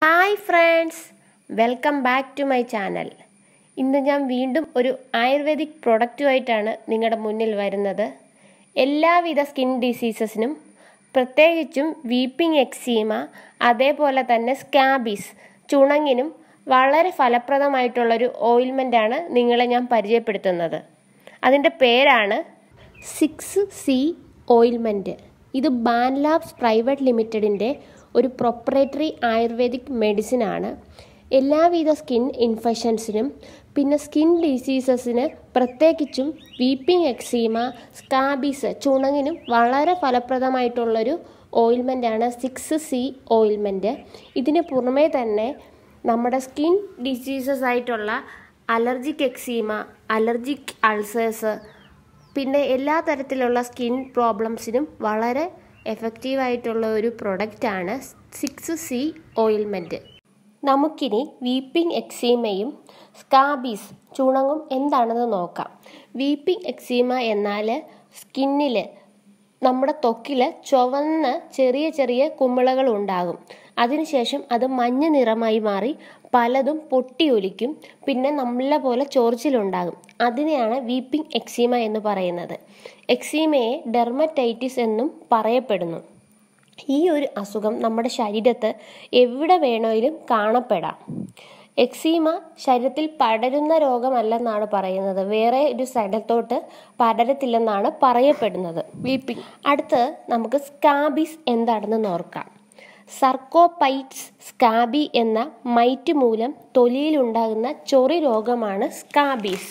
hi friends welcome back to my channel ഇന്ന് ഞാൻ വീണ്ടും ഒരു ആയുർവേദിക് പ്രൊഡക്റ്റുമായിട്ടാണ് നിങ്ങളുടെ മുന്നിൽ വരുന്നത് എല്ലാവിധ സ്കിൻ ഡിസീസസിനും പ്രത്യേകിച്ചും വീപ്പിംഗ് എക്സീമ അതേപോലെ തന്നെ സ്കാബീസ് ചുണങ്ങിനും വളരെ ഫലപ്രദമായിട്ടുള്ളൊരു ഓയിൽമെൻ്റാണ് നിങ്ങളെ ഞാൻ പരിചയപ്പെടുത്തുന്നത് അതിൻ്റെ പേരാണ് സിക്സ് സി ഓയിൽമെൻറ്റ് ഇത് ബാൻ ലാബ്സ് പ്രൈവറ്റ് ലിമിറ്റഡിൻ്റെ ഒരു പ്രൊപ്പറേറ്ററി ആയുർവേദിക് മെഡിസിൻ ആണ് എല്ലാവിധ സ്കിൻ ഇൻഫെക്ഷൻസിനും പിന്നെ സ്കിൻ ഡിസീസസിന് പ്രത്യേകിച്ചും വീപ്പിംഗ് എക്സീമ സ്കാബീസ് ചുണങ്ങിനും വളരെ ഫലപ്രദമായിട്ടുള്ളൊരു ഓയിൽമെൻ്റാണ് സിക്സ് സി ഓയിൽമെൻറ്റ് ഇതിന് പുറമേ തന്നെ നമ്മുടെ സ്കിൻ ഡിസീസസ് ആയിട്ടുള്ള അലർജിക് എക്സീമ അലർജിക് അൾസേഴ്സ് പിന്നെ എല്ലാ തരത്തിലുള്ള സ്കിൻ പ്രോബ്ലംസിനും വളരെ എഫക്റ്റീവായിട്ടുള്ള ഒരു പ്രൊഡക്റ്റാണ് സിക്സ് സി ഓയിൽമെൻറ്റ് നമുക്കിനി വീപ്പിംഗ് എക്സീമയും സ്കാബീസ് ചുണങ്ങും എന്താണെന്ന് നോക്കാം വീപ്പിംഗ് എക്സീമ എന്നാൽ സ്കിന്നിൽ നമ്മുടെ ത്വക്കിൽ ചുവന്ന ചെറിയ ചെറിയ കുമിളകൾ ഉണ്ടാകും അതിനുശേഷം അത് മഞ്ഞ നിറമായി മാറി പലതും പൊട്ടിയൊലിക്കും പിന്നെ നമ്മളെ പോലെ ചൊറിച്ചിലുണ്ടാകും അതിനെയാണ് വീപ്പിംഗ് എക്സീമ എന്ന് പറയുന്നത് എക്സീമയെ ഡെർമറ്റൈറ്റിസ് എന്നും പറയപ്പെടുന്നു ഈ ഒരു അസുഖം നമ്മുടെ ശരീരത്ത് എവിടെ വേണമെങ്കിലും കാണപ്പെടാം എക്സീമ ശരീരത്തിൽ പടരുന്ന രോഗമല്ലെന്നാണ് പറയുന്നത് വേറെ ഒരു സ്ഥലത്തോട്ട് പടരത്തില്ലെന്നാണ് പറയപ്പെടുന്നത് വീപ്പിംഗ് അടുത്ത് നമുക്ക് സ്കാബീസ് എന്താണെന്ന് നോക്കാം സർക്കോപൈറ്റ്സ് സ്കാബി എന്ന മൈറ്റ് മൂലം തൊലിയിലുണ്ടാകുന്ന ചൊറി രോഗമാണ് സ്കാബീസ്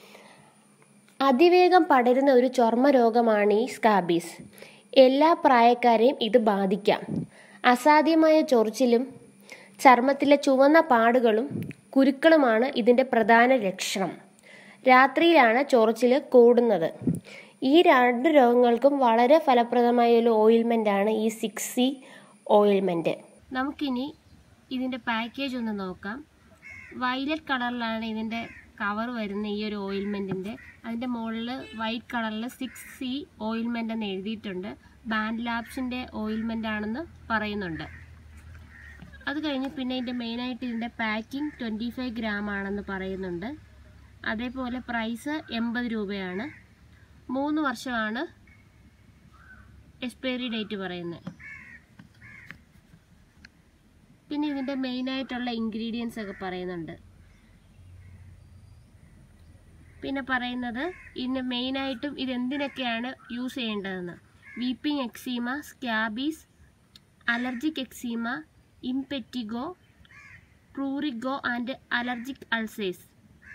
അതിവേഗം പടരുന്ന ഒരു ചർമ്മ രോഗമാണ് ഈ സ്കാബീസ് എല്ലാ പ്രായക്കാരെയും ഇത് ബാധിക്കാം അസാധ്യമായ ചൊറിച്ചിലും ചർമ്മത്തിലെ ചുവന്ന പാടുകളും കുരുക്കളുമാണ് ഇതിൻ്റെ പ്രധാന ലക്ഷണം രാത്രിയിലാണ് ചൊറിച്ചിൽ കൂടുന്നത് ഈ രണ്ട് രോഗങ്ങൾക്കും വളരെ ഫലപ്രദമായ ഒരു ഓയിൽമെൻ്റാണ് ഈ സിക്സ് സി ഓയിൽമെൻറ്റ് നമുക്കിനി ഇതിൻ്റെ പാക്കേജ് ഒന്ന് നോക്കാം വയലറ്റ് കളറിലാണ് ഇതിൻ്റെ കവർ വരുന്ന ഈ ഒരു ഓയിൽമെൻറ്റിൻ്റെ അതിൻ്റെ മുകളിൽ വൈറ്റ് കളറിൽ സിക്സ് സി ഓയിൽമെൻ്റ് എന്ന് എഴുതിയിട്ടുണ്ട് ബാൻഡ് ലാബ്സിൻ്റെ ഓയിൽമെൻ്റ് ആണെന്ന് പറയുന്നുണ്ട് അത് കഴിഞ്ഞ് പിന്നെ ഇതിൻ്റെ മെയിനായിട്ട് ഇതിൻ്റെ പാക്കിംഗ് ട്വൻറ്റി ഫൈവ് ഗ്രാം ആണെന്ന് പറയുന്നുണ്ട് അതേപോലെ പ്രൈസ് എൺപത് രൂപയാണ് മൂന്ന് വർഷമാണ് എക്സ്പയറി ഡേറ്റ് പറയുന്നത് പിന്നെ ഇതിൻ്റെ മെയിനായിട്ടുള്ള ഇൻഗ്രീഡിയൻസ് ഒക്കെ പറയുന്നുണ്ട് പിന്നെ പറയുന്നത് ഇതിൻ്റെ മെയിനായിട്ടും ഇതെന്തിനൊക്കെയാണ് യൂസ് ചെയ്യേണ്ടതെന്ന് weeping eczema scabies allergic eczema impetigo prurigo and allergic ulcers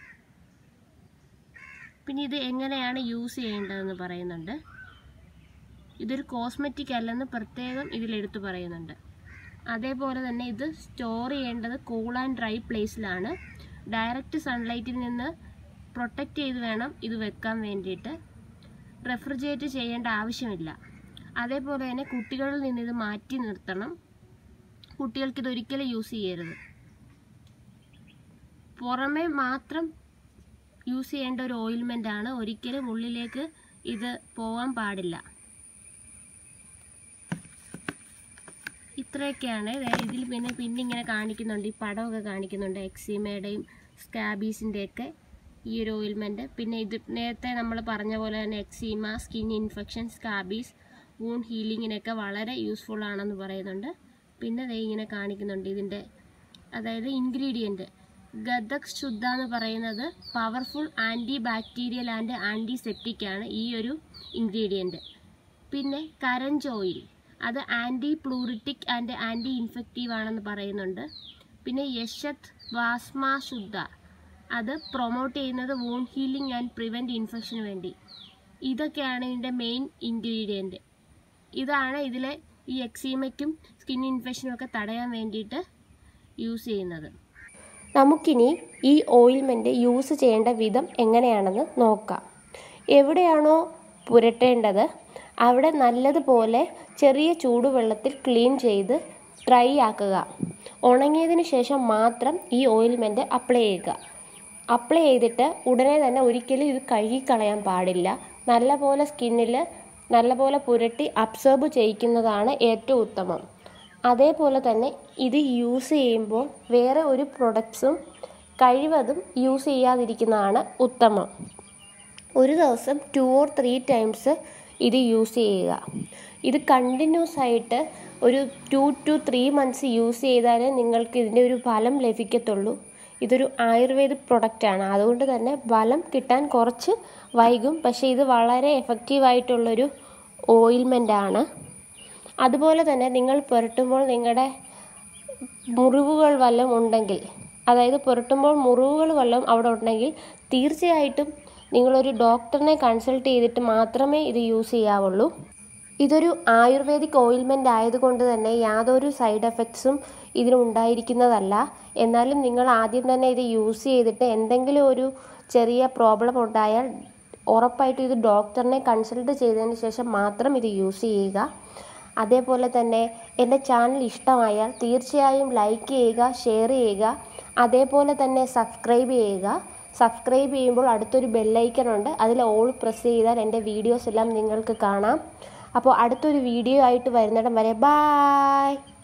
പിന്നെ ഇത് എങ്ങനെയാണ് യൂസ് ചെയ്യേണ്ടതെന്ന് പറയുന്നുണ്ട് ഇതൊരു കോസ്മെറ്റിക് അല്ലെന്ന് പ്രത്യേകം ഇതിലെടുത്ത് പറയുന്നുണ്ട് അതേപോലെ തന്നെ ഇത് സ്റ്റോർ ചെയ്യേണ്ടത് കൂൾ ആൻഡ് ഡ്രൈ പ്ലേസിലാണ് ഡയറക്റ്റ് സൺലൈറ്റിൽ നിന്ന് പ്രൊട്ടക്റ്റ് ചെയ്ത് വേണം ഇത് വെക്കാൻ വേണ്ടിയിട്ട് റെഫ്രിജറേറ്റ് ചെയ്യേണ്ട ആവശ്യമില്ല അതേപോലെ തന്നെ കുട്ടികളിൽ നിന്ന് ഇത് മാറ്റി നിർത്തണം കുട്ടികൾക്ക് ഇത് ഒരിക്കലും യൂസ് ചെയ്യരുത് പുറമേ മാത്രം യൂസ് ചെയ്യേണ്ട ഒരു ഓയിൽമെൻ്റ് ആണ് ഒരിക്കലും ഉള്ളിലേക്ക് ഇത് പോകാൻ പാടില്ല ഇത്രയൊക്കെയാണ് ഇതിൽ പിന്നെ പിന്നെ ഇങ്ങനെ കാണിക്കുന്നുണ്ട് ഈ പടമൊക്കെ കാണിക്കുന്നുണ്ട് എക്സീമയുടെയും സ്കാബീസിൻ്റെയൊക്കെ ഈ ഒരു ഓയിൽമെൻറ്റ് പിന്നെ ഇത് നേരത്തെ നമ്മൾ പറഞ്ഞ പോലെ തന്നെ eczema skin infection scabies wound ഹീലിങ്ങിനൊക്കെ വളരെ യൂസ്ഫുൾ ആണെന്ന് പറയുന്നുണ്ട് പിന്നെ ദേ ഇങ്ങനെ കാണിക്കുന്നുണ്ട് ഇതിൻ്റെ അതായത് ഇൻഗ്രീഡിയൻറ്റ് ഗദക് ശുദ്ധ എന്ന് പറയുന്നത് powerful anti bacterial and antiseptic ആണ് ഈ ഒരു ഇൻഗ്രീഡിയൻറ്റ് പിന്നെ കരഞ്ച് ഓയിൽ അത് anti pruritic and anti infective ആണെന്ന് പറയുന്നുണ്ട് പിന്നെ യശത് വാസ്മ ശുദ്ധ അത് പ്രൊമോട്ട് ചെയ്യുന്നത് വോൺ ഹീലിംഗ് ആൻഡ് പ്രിവെൻറ്റ് ഇൻഫെക്ഷന് വേണ്ടി ഇതൊക്കെയാണ് ഇതിൻ്റെ മെയിൻ ഇൻഗ്രീഡിയൻറ്റ് ഇതാണ് ഇതിലെ ഈ എക്സീമയ്ക്കും സ്കിൻ ഇൻഫെക്ഷനും ഒക്കെ തടയാൻ വേണ്ടിയിട്ട് യൂസ് ചെയ്യുന്നത് നമുക്കിനി ഈ ഓയിൽമെൻറ്റ് യൂസ് ചെയ്യേണ്ട വിധം എങ്ങനെയാണെന്ന് നോക്കാം എവിടെയാണോ പുരട്ടേണ്ടത് അവിടെ നല്ലതുപോലെ ചെറിയ ചൂടുവെള്ളത്തിൽ ക്ലീൻ ചെയ്ത് ഡ്രൈ ആക്കുക ഉണങ്ങിയതിന് ശേഷം മാത്രം ഈ ഓയിൽമെൻറ്റ് അപ്ലൈ ചെയ്യുക അപ്ലൈ ചെയ്തിട്ട് ഉടനെ തന്നെ ഒരിക്കലും ഇത് കഴുകിക്കളയാൻ പാടില്ല നല്ലപോലെ സ്കിന്നിൽ നല്ലപോലെ പുരട്ടി അബ്സോർബ് ചെയ്യിക്കുന്നതാണ് ഏറ്റവും ഉത്തമം അതേപോലെ തന്നെ ഇത് യൂസ് ചെയ്യുമ്പോൾ വേറെ ഒരു പ്രൊഡക്ട്സും കഴിവതും യൂസ് ചെയ്യാതിരിക്കുന്നതാണ് ഉത്തമം ഒരു ദിവസം ടു ഓർ ത്രീ ടൈംസ് ഇത് യൂസ് ചെയ്യുക ഇത് കണ്ടിന്യൂസ് ആയിട്ട് ഒരു two two three months use ചെയ്താലേ നിങ്ങൾക്ക് ഇതിൻ്റെ ഒരു ഫലം ലഭിക്കത്തുള്ളൂ ഇതൊരു ആയുർവേദിക് പ്രൊഡക്റ്റാണ് അതുകൊണ്ട് തന്നെ ഫലം കിട്ടാൻ കുറച്ച് വൈകും പക്ഷേ ഇത് വളരെ എഫക്റ്റീവായിട്ടുള്ളൊരു ഓയിൽമെൻ്റാണ് അതുപോലെ തന്നെ നിങ്ങൾ പുരട്ടുമ്പോൾ നിങ്ങളുടെ മുറിവുകൾ വല്ലതും ഉണ്ടെങ്കിൽ അതായത് പുരട്ടുമ്പോൾ മുറിവുകൾ വല്ലതും അവിടെ ഉണ്ടെങ്കിൽ തീർച്ചയായിട്ടും നിങ്ങളൊരു ഡോക്ടറിനെ കൺസൾട്ട് ചെയ്തിട്ട് മാത്രമേ ഇത് യൂസ് ചെയ്യാവുള്ളൂ ഇതൊരു ആയുർവേദിക് ഓയിൽമെൻ്റ് ആയതുകൊണ്ട് തന്നെ യാതൊരു സൈഡ് എഫക്ട്സും ഇതിനുണ്ടായിരിക്കുന്നതല്ല എന്നാലും നിങ്ങൾ ആദ്യം തന്നെ ഇത് യൂസ് ചെയ്തിട്ട് എന്തെങ്കിലും ഒരു ചെറിയ പ്രോബ്ലം ഉണ്ടായാൽ ഉറപ്പായിട്ടും ഇത് ഡോക്ടറിനെ കൺസൾട്ട് ചെയ്തതിന് ശേഷം മാത്രം ഇത് യൂസ് ചെയ്യുക അതേപോലെ തന്നെ എൻ്റെ ചാനൽ ഇഷ്ടമായാൽ തീർച്ചയായും ലൈക്ക് ചെയ്യുക ഷെയർ ചെയ്യുക അതേപോലെ തന്നെ സബ്സ്ക്രൈബ് ചെയ്യുക സബ്സ്ക്രൈബ് ചെയ്യുമ്പോൾ അടുത്തൊരു ബെല്ലൈക്കൺ ഉണ്ട് അതിൽ ഓൾ പ്രസ് ചെയ്താൽ എൻ്റെ വീഡിയോസ് എല്ലാം നിങ്ങൾക്ക് കാണാം അപ്പോൾ അടുത്തൊരു വീഡിയോ ആയിട്ട് വരുന്നിടം വരെ ബായ്